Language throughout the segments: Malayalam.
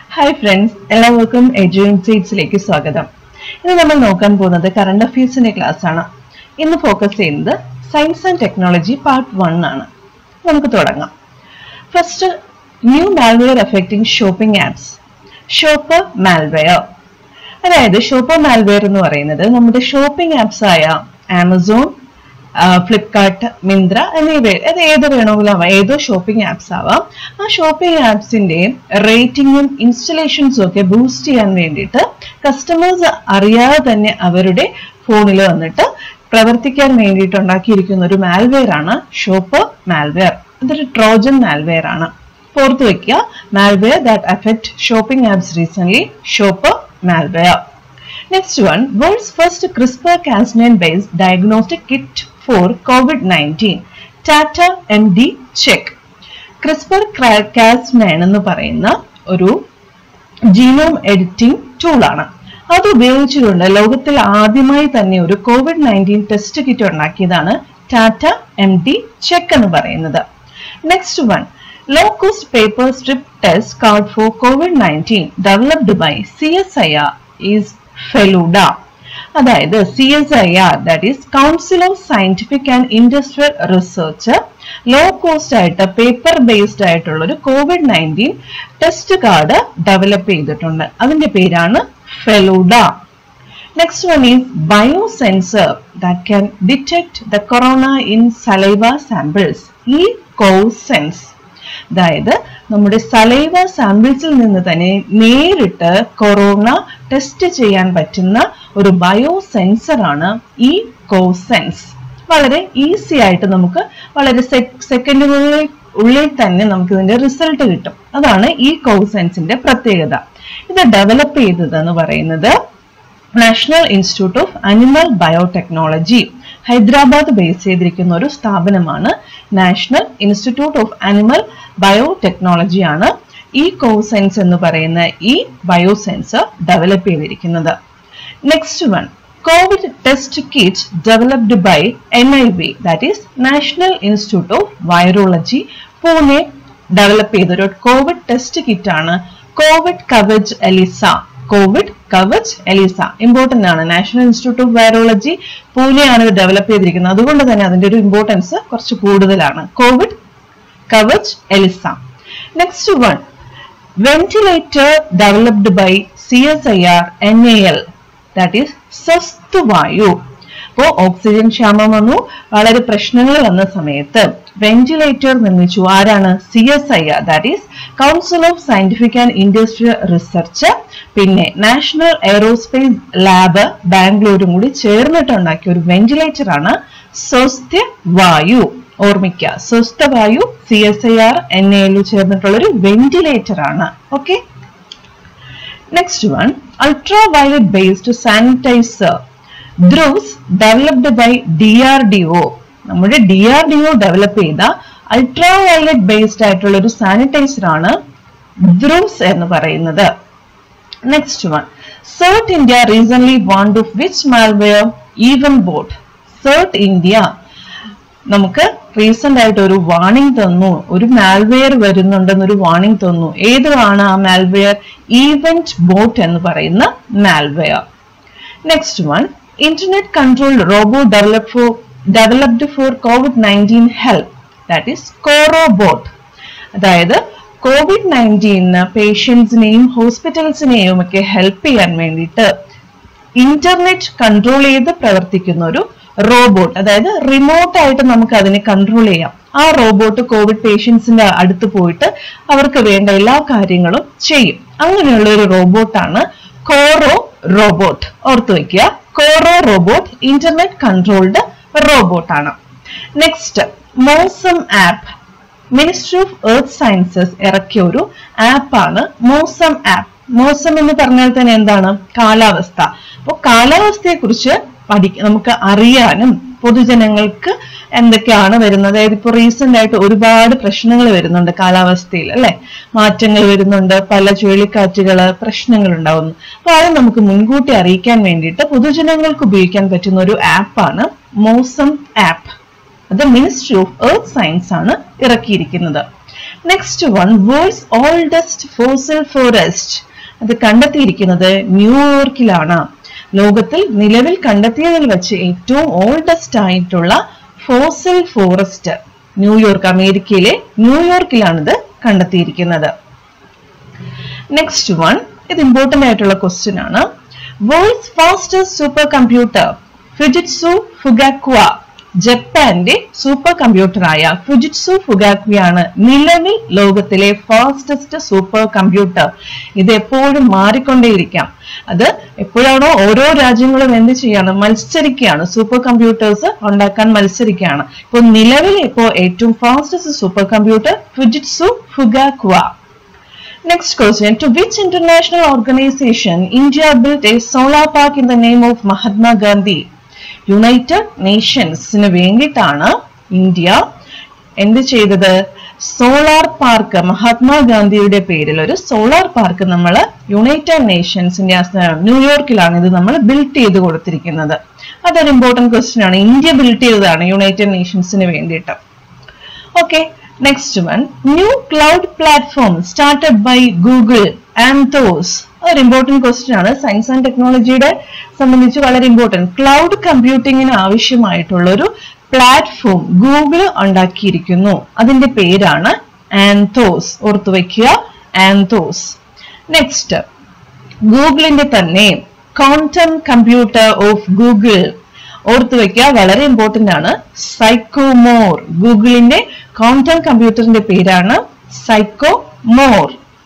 ഹായ് ഫ്രണ്ട്സ് എല്ലാവർക്കും എജു ഇൻസൈറ്റ്സിലേക്ക് സ്വാഗതം ഇന്ന് നമ്മൾ നോക്കാൻ പോകുന്നത് കറണ്ട് അഫയേഴ്സിന്റെ ക്ലാസ് ആണ് ഇന്ന് ഫോക്കസ് ചെയ്യുന്നത് science and technology part one ആണ് നമുക്ക് തുടങ്ങാം first new malware affecting shopping apps shopper malware അതായത് ഷോപ്പർ മാൽവെയർ എന്ന് പറയുന്നത് നമ്മുടെ ഷോപ്പിംഗ് ആപ്സ് ആയ ആമസോൺ ഫ്ലിപ്കാർട്ട് മിന്ത്ര എന്നിവ അത് ഏത് വേണമെങ്കിലും ആവാം ഏതോ ഷോപ്പിംഗ് ആപ്സ് ആവാം ആ ഷോപ്പിംഗ് ആപ്സിന്റെ റേറ്റിംഗും ഇൻസ്റ്റലേഷൻസും ഒക്കെ ബൂസ്റ്റ് ചെയ്യാൻ വേണ്ടിയിട്ട് കസ്റ്റമേഴ്സ് അറിയാതെ തന്നെ അവരുടെ ഫോണിൽ വന്നിട്ട് പ്രവർത്തിക്കാൻ വേണ്ടിയിട്ട് ഉണ്ടാക്കിയിരിക്കുന്ന ഒരു മാൽവെയർ ആണ് ഷോപ്പർ മാൽവെയർ ഇതൊരു ട്രോജൻ മാൽവെയർ ആണ് ഓർത്ത് വെക്കുക malware that affect shopping apps recent shopper malware next one world's first CRISPR Cas nine based diagnostic kit for COVID nineteen Tata M D check CRISPR Cas nine എന്ന് പറയുന്ന ഒരു ജീനോം എഡിറ്റിംഗ് ടൂൾ ആണ് അത് ഉപയോഗിച്ചുകൊണ്ട് ലോകത്തിൽ ആദ്യമായി തന്നെ ഒരു കോവിഡ് നയൻറ്റീൻ ടെസ്റ്റ് കിറ്റ് ഉണ്ടാക്കിയതാണ് ടാറ്റ എം ഡി ചെക്ക് എന്ന് പറയുന്നത് next one low cost paper strip test card for COVID nineteen developed by C S I R is Feluda അതായത് C S I R that is Council of Scientific and Industrial Research low cost ആയിട്ട് പേപ്പർ ബേസ്ഡ് ആയിട്ടുള്ള ഒരു COVID nineteen test card develop ചെയ്തിട്ടുണ്ട് അതിന്റെ പേരാണ് Feluda next one is biosensor that can detect the corona in saliva samples ഈ കോസെൻസ് അതായത് നമ്മുടെ സലൈവ സാമ്പിൾസിൽ നിന്ന് തന്നെ നേരിട്ട് കൊറോണ ടെസ്റ്റ് ചെയ്യാൻ പറ്റുന്ന ഒരു ബയോ സെൻസർ ആണ് ഈ കോസെൻസ് വളരെ ഈസി ആയിട്ട് നമുക്ക് വളരെ സെക്കൻഡുകളിൽ ഉള്ളിൽ തന്നെ നമുക്ക് ഇതിന്റെ റിസൾട്ട് കിട്ടും അതാണ് ഈ കോസെൻസിന്റെ പ്രത്യേകത ഇത് ഡെവലപ്പ് ചെയ്തത് എന്ന് പറയുന്നത് National Institute of Animal Biotechnology Hyderabad base ചെയ്തിരിക്കുന്ന ഒരു സ്ഥാപനമാണ് National Institute of Animal Biotechnology ആണ് ഈ കോസെൻസ് എന്ന് പറയുന്ന ഈ ബയോസെൻസർ ഡെവലപ്പ് ചെയ്തിരിക്കുന്നത് next one COVID test kit developed by N I V that is National Institute of Virology Pune develop ചെയ്ത ഒരു കോവിഡ് ടെസ്റ്റ് കിറ്റ് ആണ് COVID Kavach ELISA COVID Kavach ELISA important ആണ് നാഷണൽ ഇൻസ്റ്റിറ്റ്യൂട്ട് ഓഫ് വൈറോളജി പൂനെയാണ് ഇത് ഡെവലപ്പ് ചെയ്തിരിക്കുന്നത് അതുകൊണ്ട് തന്നെ അതിന്റെ ഒരു ഇമ്പോർട്ടൻസ് കുറച്ച് കൂടുതലാണ് COVID Kavach ELISA next one ventilator developed by C S I R N A L that is Swastha Vayu അപ്പോ ഓക്സിജൻ ക്ഷാമം വന്നു വളരെ പ്രശ്നങ്ങൾ വന്ന സമയത്ത് വെന്റിലേറ്റർ നിർമ്മിച്ചു ആരാണ് C S I R that is Council of Scientific and Industrial Research പിന്നെ നാഷണൽ എയറോസ്പേസ് ലാബ് ബാംഗ്ലൂരും കൂടി ചേർന്നിട്ടുണ്ടാക്കിയ ഒരു വെന്റിലേറ്റർ ആണ് സ്വസ്ഥ വായു ഓർമ്മിക്കുക Swastha Vayu C S I R N എയിൽ ചേർന്നിട്ടുള്ള ഒരു വെന്റിലേറ്റർ ആണ് okay next one ultraviolet based sanitiser DRUVS developed by D R D O നമ്മുടെ D R D O develop ചെയ്ത അൾട്രാ വയലറ്റ് ബേസ്ഡ് ആയിട്ടുള്ള ഒരു സാനിറ്റൈസർ ആണ് ധ്രുവ്സ് എന്ന് പറയുന്നത് next one CERT India recently warned of which malware EventBot CERT India നമുക്ക് റീസെന്റ് ആയിട്ട് ഒരു വാണിംഗ് തന്നു ഒരു മാൽവെയർ വരുന്നുണ്ടെന്നൊരു വാണിംഗ് തന്നു ഏതാണ് ആ മാൽവെയർ ഈവന്റ് ബോട്ട് എന്ന് പറയുന്ന malware next one internet control robo develop for developed for COVID nineteen help that is CoRobot അതായത് കോവിഡ് നയൻറ്റീന് പേഷ്യൻസിനെയും ഹോസ്പിറ്റൽസിനെയും ഒക്കെ ഹെൽപ്പ് ചെയ്യാൻ വേണ്ടിയിട്ട് ഇന്റർനെറ്റ് കൺട്രോൾ ചെയ്ത് പ്രവർത്തിക്കുന്ന ഒരു റോബോട്ട് അതായത് റിമോട്ട് ആയിട്ട് നമുക്ക് അതിനെ കൺട്രോൾ ചെയ്യാം ആ റോബോട്ട് കോവിഡ് പേഷ്യൻസിന്റെ അടുത്ത് പോയിട്ട് അവർക്ക് വേണ്ട എല്ലാ കാര്യങ്ങളും ചെയ്യും അങ്ങനെയുള്ള ഒരു റോബോട്ടാണ് കോറോ റോബോട്ട് ഓർത്തു വെക്കുക coro robot internet controlled robot ആണ് next Mausam app Ministry of Earth Sciences ഇറക്കിയ ഒരു ആപ്പാണ് മോസം ആപ്പ് മോസം എന്ന് പറഞ്ഞാൽ തന്നെ എന്താണ് കാലാവസ്ഥ അപ്പോൾ കാലാവസ്ഥയെ കുറിച്ച് പഠിക്ക നമുക്ക് അറിയാനും പൊതുജനങ്ങൾക്ക് എന്തൊക്കെയാണ് വരുന്നത് അതായത് ഇപ്പോൾ റീസെന്റ് ആയിട്ട് ഒരുപാട് പ്രശ്നങ്ങൾ വരുന്നുണ്ട് കാലാവസ്ഥയിൽ അല്ലെ മാറ്റങ്ങൾ വരുന്നുണ്ട് പല ചുഴലിക്കാറ്റുകള് പ്രശ്നങ്ങൾ ഉണ്ടാവുന്നു അപ്പൊ അത് നമുക്ക് മുൻകൂട്ടി അറിയിക്കാൻ വേണ്ടിയിട്ട് പൊതുജനങ്ങൾക്ക് ഉപയോഗിക്കാൻ പറ്റുന്ന ഒരു ആപ്പാണ് മോസം ആപ്പ് അത് മിനിസ്ട്രി ഓഫ് എർത്ത് സയൻസ് ആണ് ഇറക്കിയിരിക്കുന്നത് next one world's oldest fossil forest അത് കണ്ടെത്തിയിരിക്കുന്നത് ന്യൂയോർക്കിലാണ് ലോകത്തിൽ നിലവിൽ കണ്ടെത്തിയതിൽ വെച്ച് ഏറ്റവും ഓൾഡസ്റ്റ് ആയിട്ടുള്ള ഫോസിൽ ഫോറസ്റ്റ് ന്യൂയോർക്ക് അമേരിക്കയിലെ ന്യൂയോർക്കിലാണിത് കണ്ടെത്തിയിരിക്കുന്നത് നെക്സ്റ്റ് വൺ ഇത് ഇമ്പോർട്ടന്റ് ആയിട്ടുള്ള ക്വസ്റ്റ്യൻ ആണ് world's fastest supercomputer Fujitsu Fugaku ജപ്പാന്റെ സൂപ്പർ കമ്പ്യൂട്ടറായ ഫുജിറ്റ്സു ഫുഗാക്വയാണ് നിലവിൽ ലോകത്തിലെ ഫാസ്റ്റസ്റ്റ് സൂപ്പർ കമ്പ്യൂട്ടർ ഇത് എപ്പോഴും മാറിക്കൊണ്ടേയിരിക്കാം അത് എപ്പോഴാണോ ഓരോ രാജ്യങ്ങളും എന്ത് ചെയ്യാണ് മത്സരിക്കുകയാണ് സൂപ്പർ കമ്പ്യൂട്ടേഴ്സ് ഉണ്ടാക്കാൻ മത്സരിക്കുകയാണ് ഇപ്പോൾ നിലവിൽ ഇപ്പോൾ ഏറ്റവും fastest supercomputer Fujitsu Fugaku Next question. To which international organization India built a solar park in the name of Mahatma Gandhi? United നേഷൻസിന് വേണ്ടിയിട്ടാണ് ഇന്ത്യ എന്ത് ചെയ്തത് സോളാർ പാർക്ക് മഹാത്മാഗാന്ധിയുടെ പേരിൽ ഒരു സോളാർ പാർക്ക് നമ്മൾ യുണൈറ്റഡ് നേഷൻസിന്റെ ന്യൂയോർക്കിലാണ് ഇത് നമ്മൾ ബിൽഡ് ചെയ്ത് കൊടുത്തിരിക്കുന്നത് അതൊരു ഇമ്പോർട്ടന്റ് ക്വസ്റ്റ്യൻ ആണ് ഇന്ത്യ ബിൽഡ് ചെയ്തതാണ് യുണൈറ്റഡ് നേഷൻസിന് വേണ്ടിയിട്ട് okay next one new cloud platform started by Google Anthos ഒരു ഇമ്പോർട്ടന്റ് ക്വസ്റ്റ്യൻ ആണ് സയൻസ് ആൻഡ് ടെക്നോളജിയുടെ സംബന്ധിച്ച് വളരെ ഇമ്പോർട്ടന്റ് ക്ലൗഡ് കമ്പ്യൂട്ടിങ്ങിന് ആവശ്യമായിട്ടുള്ള ഒരു പ്ലാറ്റ്ഫോം ഗൂഗിൾ ഉണ്ടാക്കിയിരിക്കുന്നു അതിന്റെ പേരാണ് ആൻതോസ് ഓർത്തു വയ്ക്കുക ആൻതോസ് നെക്സ്റ്റ് ഗൂഗിളിന്റെ തന്നെ ക്വാണ്ടം കമ്പ്യൂട്ടർ ഓഫ് ഗൂഗിൾ ഓർത്തു വെക്കുക വളരെ ഇമ്പോർട്ടന്റ് ആണ് സൈക്കോമോർ ഗൂഗിളിന്റെ ക്വാണ്ടം കമ്പ്യൂട്ടറിന്റെ പേരാണ് Sycamore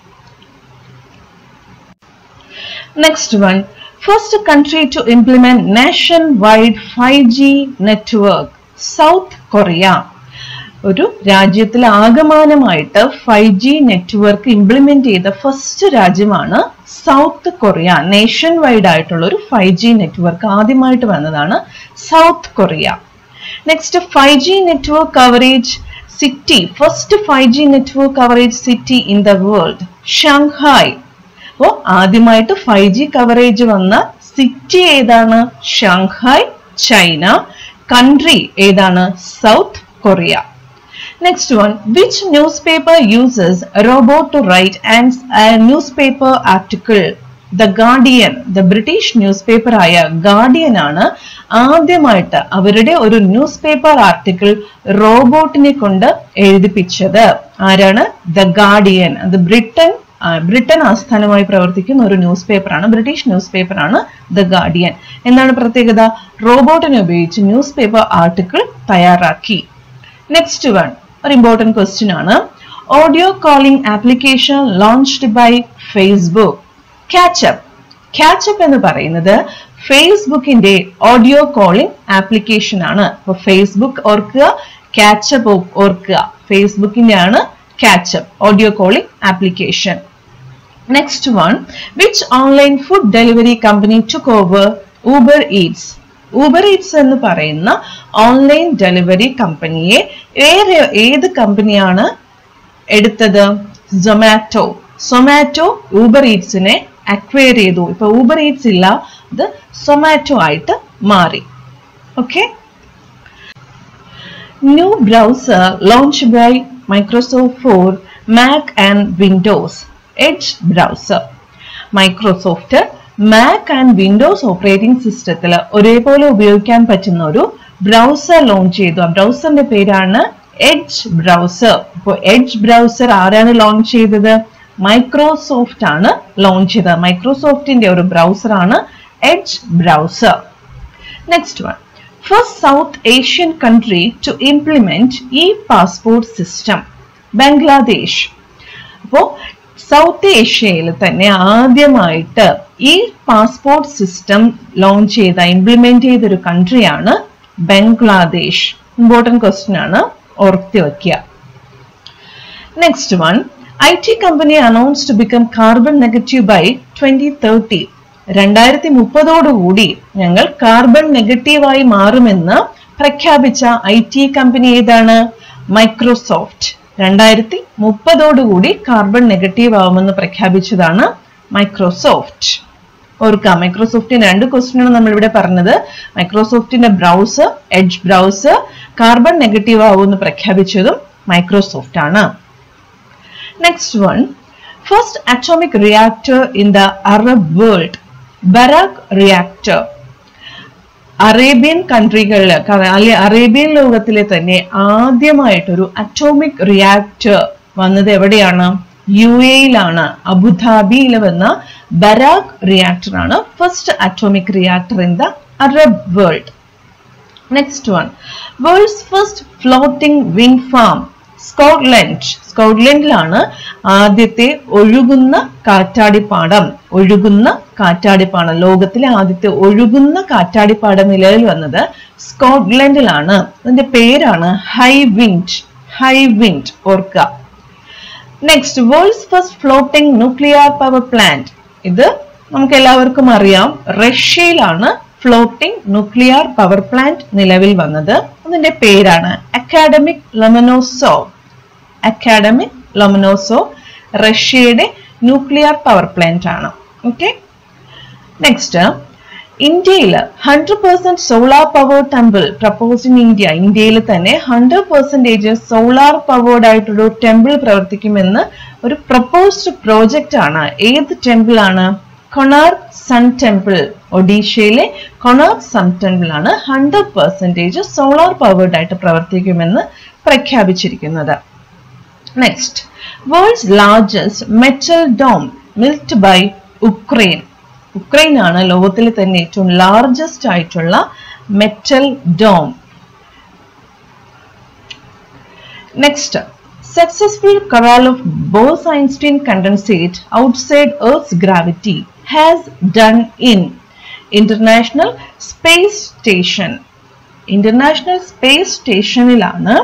next one first country to implement nationwide five G network South Korea ഒരു രാജ്യത്തിൽ ആകമാനമായിട്ട് ഫൈവ് ജി നെറ്റ്വർക്ക് ഇംപ്ലിമെന്റ് ചെയ്ത ഫസ്റ്റ് രാജ്യമാണ് സൗത്ത് കൊറിയ നേഷൻ വൈഡ് ആയിട്ടുള്ള ഒരു ഫൈവ് ജി നെറ്റ്വർക്ക് ആദ്യമായിട്ട് വന്നതാണ് South Korea next five G network coverage city first five G network coverage city in the world Shanghai അപ്പോ ആദ്യമായിട്ട് ഫൈവ് ജി കവറേജ് വന്ന സിറ്റി ഏതാണ് ഷാങ്ഹായ് ചൈന കൺട്രി ഏതാണ് south Korea next one which newspaper uses robot to write and newspaper article the Guardian the British newspaper ആയ ഗാർഡിയൻ ആണ് ആദ്യമായിട്ട് അവരുടെ ഒരു ന്യൂസ് പേപ്പർ ആർട്ടിക്കിൾ റോബോട്ടിനെ കൊണ്ട് എഴുതിപ്പിച്ചത് ആരാണ് ദ ഗാർഡിയൻ അത് ബ്രിട്ടൻ ബ്രിട്ടൻ ആസ്ഥാനമായി പ്രവർത്തിക്കുന്ന ഒരു ന്യൂസ് പേപ്പറാണ് ബ്രിട്ടീഷ് ന്യൂസ് പേപ്പറാണ് ദ ഗാർഡിയൻ എന്താണ് പ്രത്യേകത റോബോട്ടിനെ ഉപയോഗിച്ച് ന്യൂസ് പേപ്പർ ആർട്ടിക്കിൾ തയ്യാറാക്കി നെക്സ്റ്റ് വൺ ഒരു ഇമ്പോർട്ടന്റ് ക്വസ്റ്റ്യൻ ആണ് audio calling application launched by Facebook Catchup Catchup എന്ന് പറയുന്നത് ഫേസ്ബുക്കിന്റെ ഓഡിയോ കോളിംഗ് ആപ്ലിക്കേഷൻ ആണ് അപ്പൊ ഫേസ്ബുക്ക് ഓർക്കുക കാച്ചപ്പ് ഓർക്കുക ഫേസ്ബുക്കിന്റെ ആണ് Catchup audio calling application next one which online food delivery company took over Uber Eats Uber Eats എന്ന് പറയുന്ന ഓൺലൈൻ ഡെലിവറി കമ്പനിയെ വേറെ ഏത് കമ്പനിയാണ് എടുത്തത് സൊമാറ്റോ സൊമാറ്റോ ഊബർ ഈറ്റ്സിനെ അക്വയർ ചെയ്തു ഇപ്പൊ ഊബർ ഈറ്റ്സ് ഇല്ല ഇത് സൊമാറ്റോ ആയിട്ട് മാറി okay new browser launch by Microsoft for Mac and Windows Edge browser Microsoft Mac and Windows operating സിസ്റ്റത്തിൽ ഒരേപോലെ ഉപയോഗിക്കാൻ പറ്റുന്ന ഒരു ബ്രൗസർ ലോഞ്ച് ചെയ്തു ആ ബ്രൗസറിന്റെ പേരാണ് എഡ്ജ് ബ്രൗസർ ഇപ്പോൾ എഡ്ജ് ബ്രൗസർ ആരാണ് ലോഞ്ച് ചെയ്തത് മൈക്രോസോഫ്റ്റ് ആണ് ലോഞ്ച് ചെയ്തത് മൈക്രോസോഫ്റ്റിന്റെ ഒരു ബ്രൗസർ ആണ് Edge browser next one first South Asian country to implement e passport system Bangladesh അപ്പോ സൗത്ത് ഏഷ്യയിൽ തന്നെ ആദ്യമായിട്ട് ഈ പാസ്പോർട്ട് സിസ്റ്റം ലോഞ്ച് ചെയ്ത ഇംപ്ലിമെന്റ് ചെയ്ത ഒരു കൺട്രിയാണ് ബംഗ്ലാദേശ് ഇമ്പോർട്ടൻറ്റ് ക്വസ്റ്റ്യൻ ആണ് ഓർത്തി വയ്ക്കുക next one I T company announce to become carbon negative by twenty thirty രണ്ടായിരത്തി മുപ്പതോടുകൂടി ഞങ്ങൾ കാർബൺ നെഗറ്റീവായി മാറുമെന്ന് പ്രഖ്യാപിച്ച ഐ ടി കമ്പനി ഏതാണ് മൈക്രോസോഫ്റ്റ് രണ്ടായിരത്തി മുപ്പതോടുകൂടി കാർബൺ നെഗറ്റീവ് ആവുമെന്ന് പ്രഖ്യാപിച്ചതാണ് മൈക്രോസോഫ്റ്റ് ഓർക്കാം മൈക്രോസോഫ്റ്റിന്റെ രണ്ട് ക്വസ്റ്റ്യനാണ് നമ്മൾ ഇവിടെ പറഞ്ഞത് മൈക്രോസോഫ്റ്റിന്റെ browser Edge browser carbon negative ആവുമെന്ന് പ്രഖ്യാപിച്ചതും മൈക്രോസോഫ്റ്റ് ആണ് next one first atomic reactor in the Arab world Barakah reactor Arabian കൺട്രികളിൽ അല്ലെ അറേബ്യൻ ലോകത്തിലെ തന്നെ ആദ്യമായിട്ടൊരു അറ്റോമിക് റിയാക്ടർ വന്നത് എവിടെയാണ് യു എയിലാണ് അബുദാബിയിൽ വന്ന ബരാക് റിയാക്ടർ ആണ് first atomic reactor in the Arab world next one world's first floating wind farm Scotland സ്കോട്ട്ലൻഡിലാണ് ആദ്യത്തെ ഒഴുകുന്ന കാറ്റാടിപ്പാടം ഒഴുകുന്ന കാറ്റാടിപ്പാടം ലോകത്തിലെ ആദ്യത്തെ ഒഴുകുന്ന കാറ്റാടിപ്പാടം നിലവിൽ വന്നത് സ്കോട്ട്ലൻഡിലാണ് അതിന്റെ പേരാണ് ഹൈ വിൻഡ് ഹൈ വിൻഡ് ഓർക്കുക next world's first floating nuclear power plant ഇത് നമുക്ക് എല്ലാവർക്കും അറിയാം റഷ്യയിലാണ് ഫ്ലോട്ടിംഗ് ന്യൂക്ലിയർ പവർ പ്ലാന്റ് നിലവിൽ വന്നത് അതിന്റെ പേരാണ് അക്കാഡമിക് ലൊമനോസോ അക്കാഡമിക് ലൊമനോസോ റഷ്യയുടെ ന്യൂക്ലിയർ പവർ പ്ലാന്റ് ആണ് ഓക്കെ നെക്സ്റ്റ് ഇന്ത്യയിൽ hundred percent solar power temple propose in India ഇന്ത്യയിൽ തന്നെ ഹൺഡ്രഡ് പെർസെന്റേജ് സോളാർ പവേർഡ് ആയിട്ടൊരു ടെമ്പിൾ പ്രവർത്തിക്കുമെന്ന് ഒരു പ്രപ്പോസ്ഡ് പ്രോജക്റ്റ് ആണ് ഏത് ടെമ്പിൾ ആണ് കൊണാർക്ക് സൺ ടെമ്പിൾ ഒഡീഷയിലെ കൊണാർക്ക് സൺ ടെമ്പിൾ ആണ് ഹൺഡ്രഡ് പെർസെന്റേജ് സോളാർ പവേർഡ് ആയിട്ട് പ്രവർത്തിക്കുമെന്ന് പ്രഖ്യാപിച്ചിരിക്കുന്നത് next world's largest metal dome built by Ukraine Ukraine ആണ് ലോകത്തിലെ തന്നെ ഏറ്റവും ലാർജസ്റ്റ് ആയിട്ടുള്ള മെറ്റൽ ഡോം നെക്സ്റ്റ് സക്സസ്ഫുൾ കറാൽ of Bose Einstein condensate outside Earth's gravity has done in International Space Station International Space സ്റ്റേഷനിലാണ്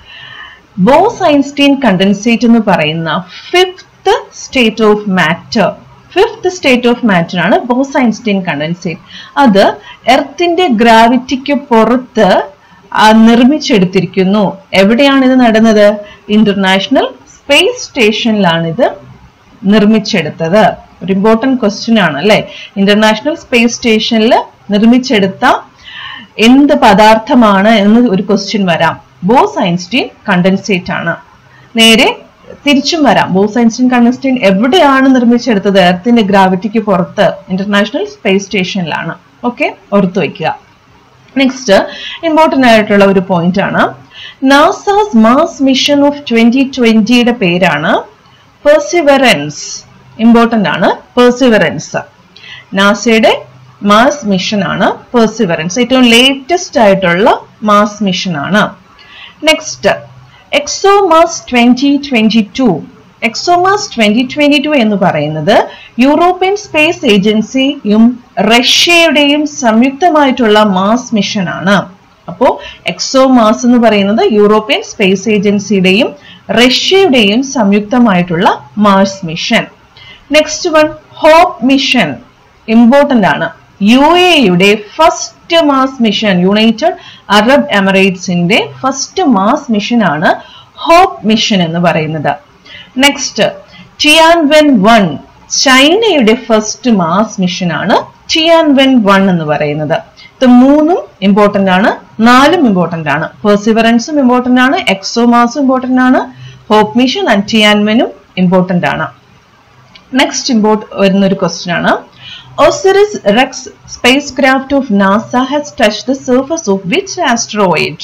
ബോസ് ഐൻസ്റ്റീൻ കണ്ടൻസേറ്റ് എന്ന് പറയുന്ന fifth state of matter fifth state of matter ആണ് ബോസ് ഐൻസ്റ്റീൻ കണ്ടൻസേറ്റ് അത് എർത്തിന്റെ ഗ്രാവിറ്റിക്ക് പുറത്ത് ആ, നിർമ്മിച്ചെടുത്തിരിക്കുന്നു എവിടെയാണ് ഇത് നടന്നത് ഇന്റർനാഷണൽ സ്പേസ് സ്റ്റേഷനിലാണ് ഇത് നിർമ്മിച്ചെടുത്തത് ഒരു ഇമ്പോർട്ടന്റ് ക്വസ്റ്റ്യൻ ആണ് അല്ലെ ഇന്റർനാഷണൽ സ്പേസ് സ്റ്റേഷനിൽ നിർമ്മിച്ചെടുത്ത എന്ത് പദാർത്ഥമാണ് എന്ന് ഒരു ക്വസ്റ്റ്യൻ വരാം ബോസ് ഐൻസ്റ്റീൻ കണ്ടൻസേറ്റ് ആണ് നേരെ തിരിച്ചും വരാം ബോസ് ഐൻസ്റ്റീൻ കണ്ടൻസ്റ്റൈൻ എവിടെയാണ് നിർമ്മിച്ചെടുത്തത് എർത്തിന്റെ ഗ്രാവിറ്റിക്ക് പുറത്ത് ഇന്റർനാഷണൽ സ്പേസ് സ്റ്റേഷനിലാണ് ഓക്കെ ഓർത്തു വയ്ക്കുക നെക്സ്റ്റ് ഇമ്പോർട്ടന്റ് ആയിട്ടുള്ള ഒരു പോയിന്റ് ആണ് NASA's Mars mission of twenty ട്വന്റിയുടെ പേരാണ് പെർസിവറൻസ് ഇമ്പോർട്ടന്റ് ആണ് പെർസിവറൻസ് നാസയുടെ മാസ് മിഷൻ ആണ് പെർസിവറൻസ് ഏറ്റവും ലേറ്റസ്റ്റ് ആയിട്ടുള്ള മാസ് മിഷൻ ആണ് next ExoMars twenty twenty two ExoMars twenty twenty two എന്ന് പറയുന്നത് യൂറോപ്യൻ സ്പേസ് ഏജൻസിയും റഷ്യയുടെയും സംയുക്തമായിട്ടുള്ള മാസ് മിഷൻ ആണ് അപ്പോ എക്സോമാസ് എന്ന് പറയുന്നത് യൂറോപ്യൻ സ്പേസ് ഏജൻസിയുടെയും റഷ്യയുടെയും സംയുക്തമായിട്ടുള്ള Mars mission next one Hope mission important ആണ് യു എയുടെ first Mars mission United Arab എമിറേറ്റ്സിന്റെ first Mars mission ആണ് ഹോപ്പ് മിഷൻ എന്ന് പറയുന്നത് നെക്സ്റ്റ് ടിയാൻവെൻ വൺ ചൈനയുടെ ഫസ്റ്റ് മാസ് മിഷൻ ആണ് ടിയാൻവെൻ വൺ എന്ന് പറയുന്നത് ഇത് മൂന്നും ഇമ്പോർട്ടന്റ് ആണ് നാലും ഇമ്പോർട്ടന്റ് ആണ് പെർസിവറൻസും ഇമ്പോർട്ടന്റ് ആണ് എക്സോമാസും ഇമ്പോർട്ടന്റ് ആണ് ഹോപ്പ് മിഷൻ ആൻഡ് ടിയാൻവെനും ഇമ്പോർട്ടന്റ് ആണ് നെക്സ്റ്റ് ഇമ്പോർട്ട് വരുന്ന ഒരു ക്വസ്റ്റ്യൻ ആണ് OSIRIS REx spacecraft of NASA has touch the surface of which asteroid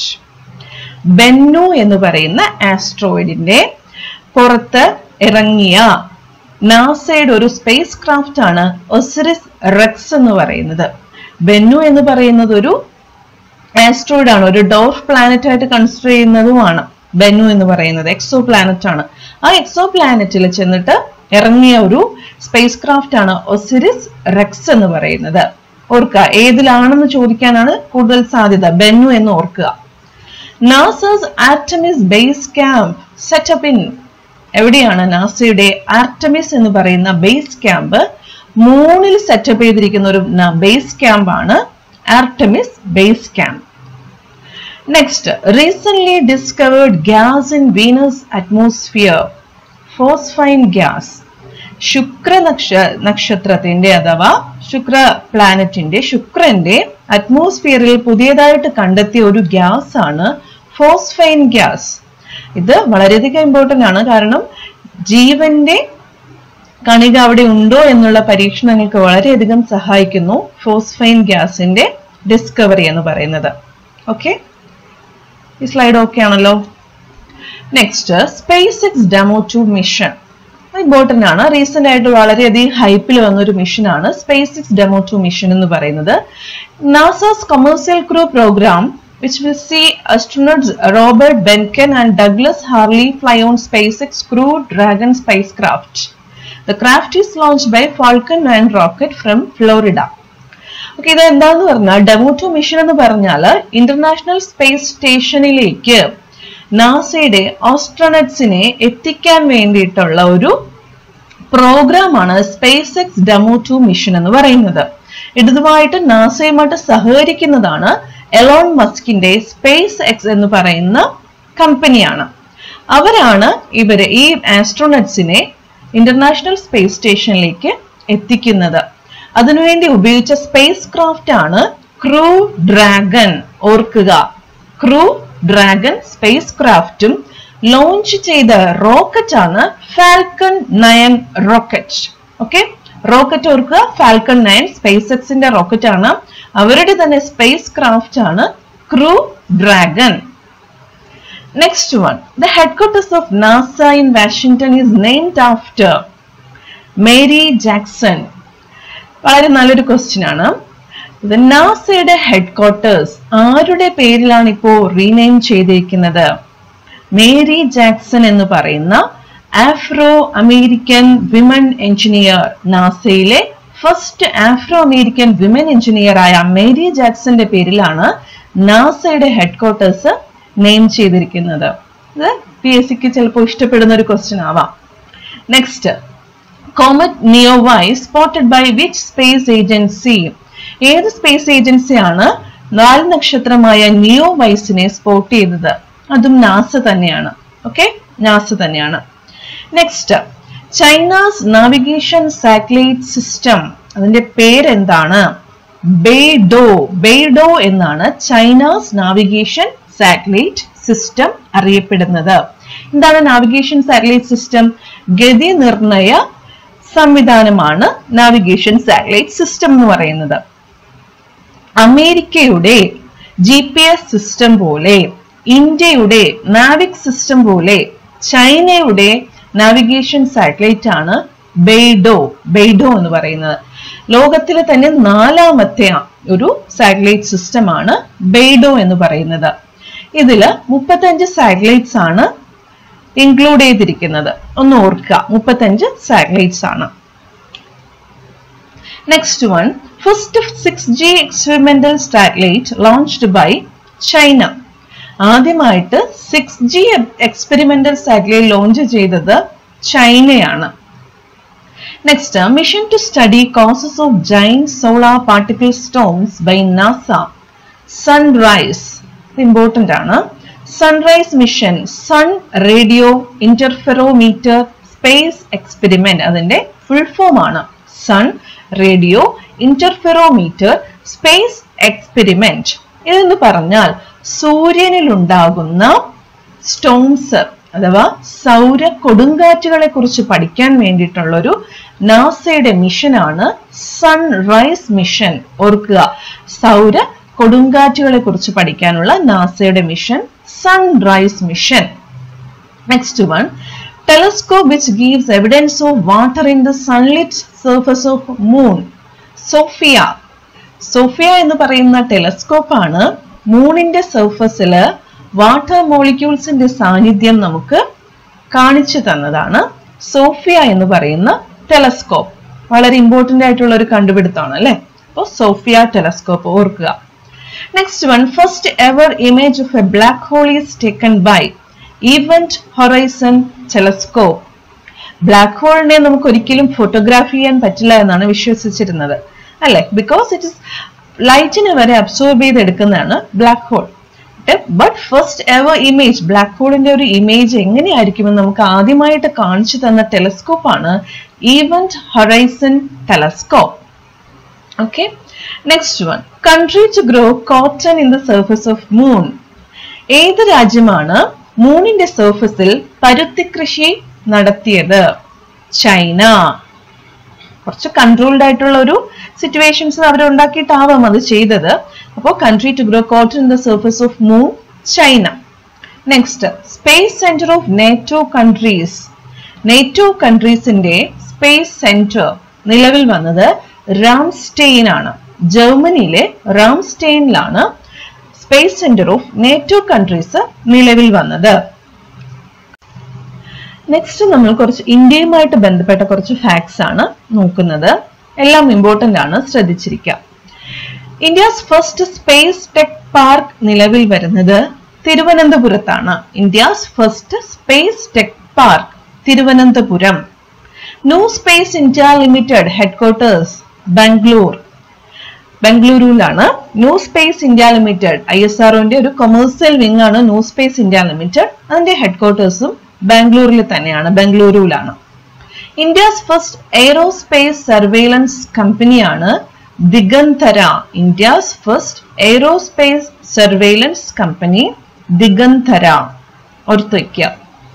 Bennu എന്ന് പറയുന്ന ആസ്ട്രോയിഡിന്റെ പുറത്ത് ഇറങ്ങിയ നാസയുടെ ഒരു സ്പേസ് ക്രാഫ്റ്റ് ആണ് ഒസിറിസ് റെക്സ് എന്ന് പറയുന്നത് ബെന്നു എന്ന് പറയുന്നത് ഒരു ആസ്ട്രോയിഡ് ആണ് ഒരു ഡോർഫ് പ്ലാനറ്റ് ആയിട്ട് കൺസിഡർ ചെയ്യുന്നതുമാണ് ബെന്നു എന്ന് പറയുന്നത് എക്സോ പ്ലാനറ്റ് ആണ് ആ എക്സോ പ്ലാനറ്റിൽ ചെന്നിട്ട് ഇറങ്ങിയ ഒരു സ്പേസ് ക്രാഫ്റ്റ് ആണ് ഒസിരിസ് റെക്സ് എന്ന് പറയുന്നത് ഓർക്കുക ഏതിലാണെന്ന് ചോദിക്കാനാണ് കൂടുതൽ സാധ്യത ബെന്നു എന്ന് ഓർക്കുക NASA's Artemis base camp setup in എവിടെയാണ് നാസയുടെ ആർട്ടമിസ് എന്ന് പറയുന്ന ബേസ് ക്യാമ്പ് മൂന്നിൽ സെറ്റപ്പ് ചെയ്തിരിക്കുന്ന ഒരു ബേസ് ക്യാമ്പ് ആണ് Artemis base camp next recent discovered gas in Venus atmosphere phosphine gas ശുക്ര നക്ഷ നക്ഷത്രത്തിന്റെ അഥവാ ശുക്ര പ്ലാനറ്റിന്റെ ശുക്രന്റെ അറ്റ്മോസ്ഫിയറിൽ പുതിയതായിട്ട് കണ്ടെത്തിയ ഒരു ഗ്യാസ് ആണ് ഫോസ്ഫൈൻ ഗ്യാസ് ഇത് വളരെയധികം ഇമ്പോർട്ടന്റ് ആണ് കാരണം ജീവന്റെ കണിക അവിടെ ഉണ്ടോ എന്നുള്ള പരീക്ഷണങ്ങൾക്ക് വളരെയധികം സഹായിക്കുന്നു ഫോസ്ഫൈൻ ഗ്യാസിന്റെ ഡിസ്കവറി എന്ന് പറയുന്നത് ഓക്കെ ഈ സ്ലൈഡ് ഓക്കെ ആണല്ലോ next SpaceX demo two mission important ആണ് റീസെന്റ് ആയിട്ട് വളരെയധികം ഹൈപ്പിൽ വന്ന ഒരു മിഷനാണ് SpaceX demo two mission എന്ന് പറയുന്നത് NASA's commercial crew programme which will see astronauts Robert Benken and Douglas Harley fly on SpaceX Crew Dragon spacecraft. The craft is launched by Falcon 9 rocket from Florida. Okay ഇത് എന്താന്ന് പറഞ്ഞാൽ ഡെമോ ടു മിഷൻ എന്ന് പറഞ്ഞാൽ ഇന്റർനാഷണൽ സ്പേസ് സ്റ്റേഷനിലേക്ക് നാസയുടെ ഓസ്ട്രോണറ്റ്സിനെ എത്തിക്കാൻ വേണ്ടിയിട്ടുള്ള ഒരു പ്രോഗ്രാമാണ് SpaceX demo two mission എന്ന് പറയുന്നത് ഇതുമായിട്ട് നാസയുമായിട്ട് സഹകരിക്കുന്നതാണ് എലോൺ മസ്കിന്റെ സ്പേസ് എക്സ് എന്ന് പറയുന്ന കമ്പനിയാണ് അവരാണ് ഇവര് ഈ ആസ്ട്രോണറ്റ്സിനെ ഇന്റർനാഷണൽ സ്പേസ് സ്റ്റേഷനിലേക്ക് എത്തിക്കുന്നത് അതിനുവേണ്ടി ഉപയോഗിച്ച സ്പേസ് ക്രാഫ്റ്റ് ആണ് ക്രൂ ഡ്രാഗൺ ഓർക്കുക ക്രൂ ഡ്രാഗൺ സ്പേസ് ക്രാഫ്റ്റും ലോഞ്ച് ചെയ്ത റോക്കറ്റ് ആണ് Falcon nine rocket okay rocket ഓർക്കുക ഫാൽക്കൺ നയൻ സ്പേസ് എക്സിന്റെ റോക്കറ്റ് ആണ് അവരുടെ തന്നെ സ്പേസ് ക്രാഫ്റ്റ് ആണ് Crew Dragon next one the headquarters of NASA in Washington is named after Mary Jackson വളരെ നല്ലൊരു ക്വസ്റ്റ്യൻ ആണ് നാസയുടെ ഹെഡ്ക്വാർട്ടേഴ്സ് ആരുടെ പേരിലാണ് ഇപ്പോ റീനെയിം ചെയ്തിരിക്കുന്നത് മേരി ജാക്സൺ എന്ന് പറയുന്ന ആഫ്രോ അമേരിക്കൻ വിമൻ എഞ്ചിനീയർ നാസയിലെ first Afro American women engineer ആയ മേരി ജാക്സന്റെ പേരിലാണ് നാസയുടെ ഹെഡ്ക്വാർട്ടേഴ്സ് നെയിം ചെയ്തിരിക്കുന്നത് ഇത് പി എസ് സിക്ക് ചിലപ്പോൾ ഇഷ്ടപ്പെടുന്ന ഒരു ക്വസ്റ്റ്യൻ ആവാം നെക്സ്റ്റ് കോമറ്റ് നിയോവൈ spotted by which space agency ഏത് സ്പേസ് ഏജൻസിയാണ് നാല് നക്ഷത്രമായ നിയോവൈസിനെ സ്പോട്ട് ചെയ്തത് അതും നാസ തന്നെയാണ് ഓക്കെ നാസ തന്നെയാണ് next China's navigation satellite system അതിന്റെ പേരെന്താണ് ബെയ്ഡോ ബെയ്ഡോ എന്നാണ് ചൈനാസ് നാവിഗേഷൻ സാറ്റലൈറ്റ് സിസ്റ്റം അറിയപ്പെടുന്നത് എന്താണ് നാവിഗേഷൻ സാറ്റലൈറ്റ് സിസ്റ്റം ഗതി നിർണയ സംവിധാനമാണ് നാവിഗേഷൻ സാറ്റലൈറ്റ് സിസ്റ്റം എന്ന് പറയുന്നത് അമേരിക്കയുടെ ജി പി എസ് സിസ്റ്റം പോലെ ഇന്ത്യയുടെ നാവിക് സിസ്റ്റം പോലെ ചൈനയുടെ നാവിഗേഷൻ സാറ്റലൈറ്റ് ആണ് ബെയ്ഡോ ബെയ്ഡോ എന്ന് പറയുന്നത് ലോകത്തിലെ തന്നെ നാലാമത്തെ ഒരു സാറ്റലൈറ്റ് സിസ്റ്റമാണ് ബെയ്ഡോ എന്ന് പറയുന്നത് ഇതില് മുപ്പത്തഞ്ച് സാറ്റലൈറ്റ്സ് ആണ് ഇൻക്ലൂഡ് ചെയ്തിരിക്കുന്നത് ഒന്ന് ഓർക്കുക മുപ്പത്തഞ്ച് സാറ്റലൈറ്റ്സ് ആണ് next one first six G experimental satellite launched by China ആദ്യമായിട്ട് six G experimental satellite launch ചെയ്തത് ചൈനയാണ് next mission to study causes of giant solar particle storms by NASA SunRISE important ആണ് SunRISE mission sun radio interferometer space experiment അതിന്റെ ഫുൾ ഫോം ആണ് sun radio interferometer space experiment ഇതെന്ന് പറഞ്ഞാൽ സൂര്യനിൽ ഉണ്ടാകുന്ന സ്റ്റോംസ് അഥവാ സൗര കൊടുങ്കാറ്റുകളെ കുറിച്ച് പഠിക്കാൻ വേണ്ടിയിട്ടുള്ള ഒരു നാസയുടെ മിഷനാണ് സൺറൈസ് മിഷൻ ഓർക്കുക സൗര കൊടുങ്കാറ്റുകളെ കുറിച്ച് പഠിക്കാനുള്ള നാസയുടെ mission SunRISE mission next one telescope which gives evidence of water in the sunlit surface of moon SOFIA SOFIA എന്ന് പറയുന്ന ടെലസ്കോപ്പ് ആണ് മൂണിന്റെ സർഫസിൽ വാട്ടർ മോളിക്യൂൾസിന്റെ സാന്നിധ്യം നമുക്ക് കാണിച്ചു തന്നതാണ് സോഫിയ എന്ന് പറയുന്ന ടെലസ്കോപ്പ് വളരെ ഇമ്പോർട്ടന്റ് ആയിട്ടുള്ള ഒരു കണ്ടുപിടുത്തമാണ് അല്ലെ അപ്പോൾ സോഫിയ ടെലസ്കോപ്പ് ഓർക്കുക next one first ever image of a black hole is taken by Event Horizon Telescope black ഹോളിനെ നമുക്ക് ഒരിക്കലും ഫോട്ടോഗ്രാഫി ചെയ്യാൻ പറ്റില്ല എന്നാണ് വിശ്വസിച്ചിരുന്നത് അല്ലെ ബിക്കോസ് ഇറ്റ് ഇസ് ലൈറ്റിനെ വരെ അബ്സോർബ് ചെയ്തെടുക്കുന്നതാണ് black hole but first ever image black ഹോളിന്റെ ഒരു ഇമേജ് എങ്ങനെയായിരിക്കുമെന്ന് നമുക്ക് ആദ്യമായിട്ട് കാണിച്ചു തന്ന ടെലസ്കോപ്പ് ആണ് Event Horizon Telescope okay next one country to grow cotton in the surface of moon ഏത് രാജ്യമാണ് മൂണിന്റെ സർഫസിൽ പരുത്തി കൃഷി നടത്തിയത് ചൈന കുറച്ച് കൺട്രോൾഡ് ആയിട്ടുള്ള ഒരു സിറ്റുവേഷൻസ് അവർ ഉണ്ടാക്കിയിട്ടാവാം അത് ചെയ്തത് അപ്പോൾ country to grow cotton in the surface of moon China next space centre of NATO countries NATO കൺട്രീസിന്റെ സ്പേസ് സെന്റർ നിലവിൽ വന്നത് റാംസ്റ്റെയിൻ ആണ് ജർമ്മനിയിലെ റാംസ്റ്റെയിനിലാണ് space centre of NATO countries നിലവിൽ വന്നത് നെക്സ്റ്റ് നമ്മൾ കുറച്ച് ഇന്ത്യയുമായിട്ട് ബന്ധപ്പെട്ട കുറച്ച് ഫാക്ട്സ് ആണ് നോക്കുന്നത് എല്ലാം ഇമ്പോർട്ടന്റ് ആണ് ശ്രദ്ധിച്ചിരിക്കുക India's first space tech park നിലവിൽ വരുന്നത് തിരുവനന്തപുരത്താണ് India's first space tech park Thiruvananthapuram new space India limited headquarters Bangalore ബംഗളൂരുവിലാണ് new space India limited I S ആർഒന്റെ ഒരു കൊമേഴ്സ്യൽ വിങ് ആണ് ന്യൂ സ്പേസ് ഇന്ത്യ ലിമിറ്റഡ് അതിന്റെ ഹെഡ്ക്വാർട്ടേഴ്സും ബാംഗ്ലൂരിൽ തന്നെയാണ് ബംഗളൂരുവിലാണ് ഇന്ത്യസ് ഫസ്റ്റ് എയ്റോസ്പേസ് സർവൈലൻസ് കമ്പനിയാണ് Digantara India's first aerospace surveillance company Digantara ഓർത്ത് വയ്ക്കുക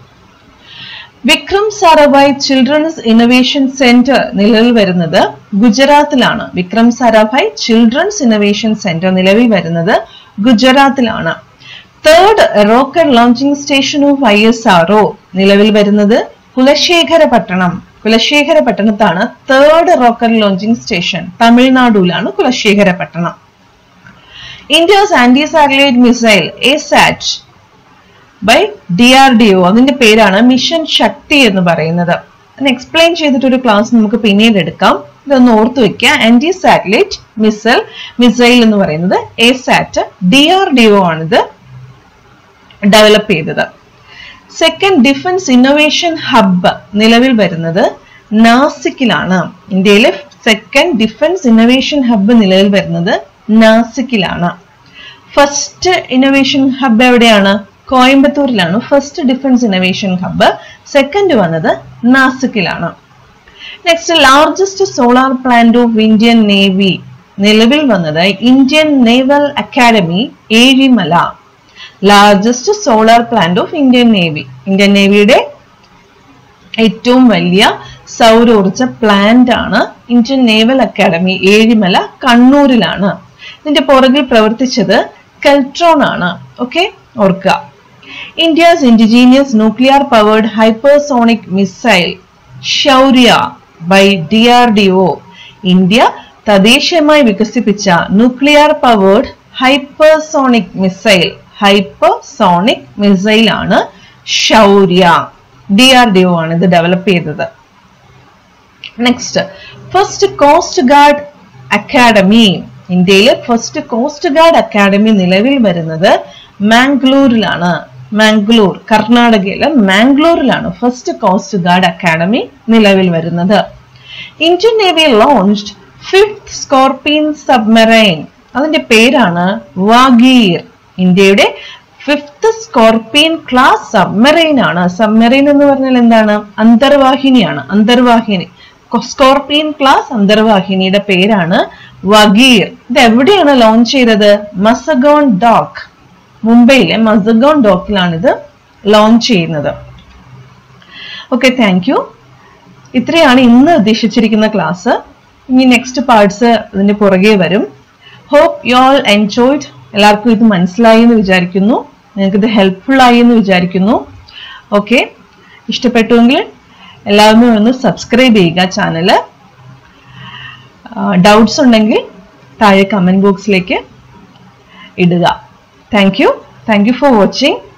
Vikram Sarabhai children's innovation centre നിലവിൽ വരുന്നത് ഗുജറാത്തിലാണ് Vikram Sarabhai children's innovation centre നിലവിൽ വരുന്നത് ഗുജറാത്തിലാണ് third rocket launching station of I S R നിലവിൽ വരുന്നത് കുലശേഖരപട്ടണം കുലശേഖരപട്ടണത്താണ് തേർഡ് റോക്കറ്റ് ലോഞ്ചിങ് സ്റ്റേഷൻ തമിഴ്നാടുവിലാണ് Kulasekarapattinam India's anti satellite missile A SAT by D R D O അതിന്റെ പേരാണ് മിഷൻ ശക്തി എന്ന് പറയുന്നത് അതിന് എക്സ്പ്ലെയിൻ ചെയ്തിട്ട് ഒരു ക്ലാസ് നമുക്ക് പിന്നീട് എടുക്കാം ഇതൊന്ന് ഓർത്തു വെക്കുക ആന്റി സാറ്റലൈറ്റ് മിസൈൽ മിസൈൽ എന്ന് പറയുന്നത് ASAT D R D O ആണിത് ഡെവലപ്പ് ചെയ്തത് സെക്കൻഡ് ഡിഫൻസ് ഇന്നോവേഷൻ ഹബ്ബ് നിലവിൽ വരുന്നത് നാസിക്കിലാണ് ഇന്ത്യയിലെ സെക്കൻഡ് ഡിഫൻസ് ഇന്നോവേഷൻ ഹബ്ബ് നിലവിൽ വരുന്നത് നാസിക്കിലാണ് ഫസ്റ്റ് ഇന്നോവേഷൻ ഹബ്ബ് എവിടെയാണ് കോയമ്പത്തൂരിലാണ് first defence innovation hub second വന്നത് നാസിക്കിലാണ് next largest solar plant of Indian navy നിലവിൽ വന്നത് Indian naval academy Ezhimala largest solar plant of Indian navy Indian നേവിയുടെ ഏറ്റവും വലിയ സൗരോർജ പ്ലാന്റ് ആണ് ഇന്ത്യൻ നേവൽ അക്കാഡമി ഏഴിമല കണ്ണൂരിലാണ് ഇതിന്റെ പുറകിൽ പ്രവർത്തിച്ചത് കെൽട്രോൺ ആണ് ഓക്കെ ഓർക്കുക India's indigenous nuclear powered hypersonic missile Shaurya by D R D O India തദ്ദേശീയമായി വികസിപ്പിച്ച nuclear powered hypersonic missile hypersonic missile ആണ് Shaurya D R D O ആണ് ഇത് ഡെവലപ്പ് ചെയ്തത് next first coast guard academy ഇന്ത്യയിലെ ഫസ്റ്റ് കോസ്റ്റ് ഗാർഡ് അക്കാഡമി നിലവിൽ വരുന്നത് മാംഗ്ലൂരിലാണ് മാംഗ്ലൂർ കർണാടകയിലെ മാംഗ്ലൂരിലാണ് ഫസ്റ്റ് കോസ്റ്റ് ഗാർഡ് അക്കാഡമി നിലവിൽ വരുന്നത് Indian navy launched fifth Scorpene submarine അതിന്റെ പേരാണ് വാഗീർ ഇന്ത്യയുടെ ഫിഫ്ത് സ്കോർപിയൻ ക്ലാസ് സബ്മറൈൻ ആണ് സബ്മറൈൻ എന്ന് പറഞ്ഞാൽ എന്താണ് അന്തർവാഹിനിയാണ് അന്തർവാഹിനി സ്കോർപിയൻ ക്ലാസ് അന്തർവാഹിനിയുടെ പേരാണ് വഗീർ ഇത് എവിടെയാണ് ലോഞ്ച് ചെയ്തത് മസഗോൺ ഡോക്ക് മുംബൈയിലെ മസഗോൺ ഡോക്കിലാണ് ഇത് ലോഞ്ച് ചെയ്യുന്നത് ഓക്കെ താങ്ക് യു ഇത്രയാണ് ഇന്ന് ഉദ്ദേശിച്ചിരിക്കുന്ന ക്ലാസ് ഇനി നെക്സ്റ്റ് പാർട്സ് ഇതിന്റെ പുറകെ വരും ഹോപ്പ് യു ആൾ എൻജോയ്ഡ് എല്ലാവർക്കും ഇത് മനസ്സിലായി എന്ന് വിചാരിക്കുന്നു നിങ്ങൾക്ക് ഇത് ഹെൽപ്ഫുൾ ആയി എന്ന് വിചാരിക്കുന്നു ഓക്കെ ഇഷ്ടപ്പെട്ടുവെങ്കിൽ എല്ലാവരും ഒന്ന് സബ്സ്ക്രൈബ് ചെയ്യുക ചാനല് ഡൗട്ട്സ് ഉണ്ടെങ്കിൽ താഴെ കമന്റ് ബോക്സിലേക്ക് ഇടുക thank you thank you for watching